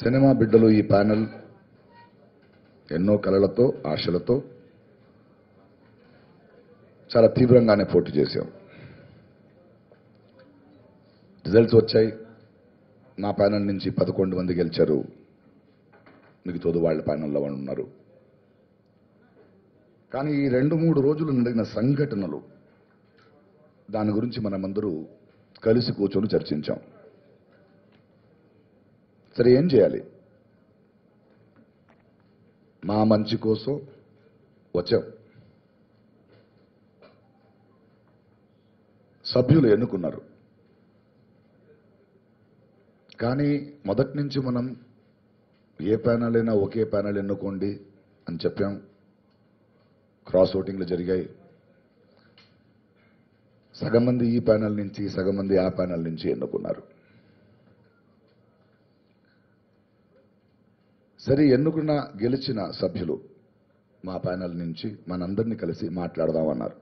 cinema బిడ్డలు ఈ panel ఎన్నో కలలతో ఆశలతో చాలా తీవ్రంగానే పోటీ చేశాం రిజల్ట్స్ వచ్చాయి నా ప్యానెల్ నుంచి పదకొండు మంది గెలిచారు మిగతాది వాళ్ళ ప్యానెల్లో వాళ్ళు ఉన్నారు కానీ ఈ రెండు మూడు రోజులు జరిగిన సంఘటనలు దాని గురించి మనమందరూ కలిసి కూర్చొని చర్చించాం సరే ఏం చేయాలి మా మంచి కోసం వచ్చాం సభ్యులు ఎన్నుకున్నారు కానీ మొదటి నుంచి మనం ఏ ప్యానల్ అయినా ఒకే ప్యానల్ ఎన్నుకోండి అని చెప్పాం క్రాస్ ఓటింగ్లు జరిగాయి సగం మంది ఈ ప్యానల్ నుంచి సగం మంది ఆ ప్యానల్ నుంచి ఎన్నుకున్నారు సరే ఎన్నుకున్న గెలిచిన సభ్యులు మా ప్యానల్ నుంచి మనందరినీ కలిసి మాట్లాడదామన్నారు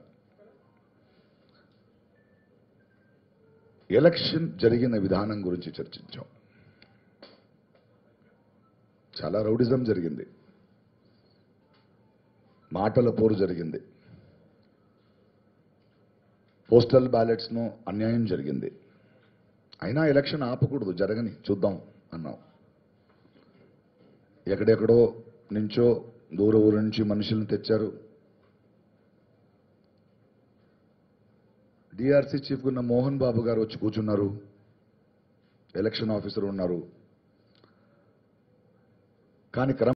ఎలక్షన్ జరిగిన విధానం గురించి చర్చించాం చాలా రౌడిజం జరిగింది మాటల పోరు జరిగింది పోస్టల్ బ్యాలెట్స్ ను అన్యాయం జరిగింది అయినా ఎలక్షన్ ఆపకూడదు జరగని చూద్దాం అన్నాం ఎక్కడెక్కడో నుంచో దూర ఊరు నుంచి మనుషులను తెచ్చారు డిఆర్సీ చీఫ్ ఉన్న మోహన్ బాబు గారు వచ్చి కూర్చున్నారు ఎలక్షన్ ఆఫీసర్ ఉన్నారు కానీ క్రమ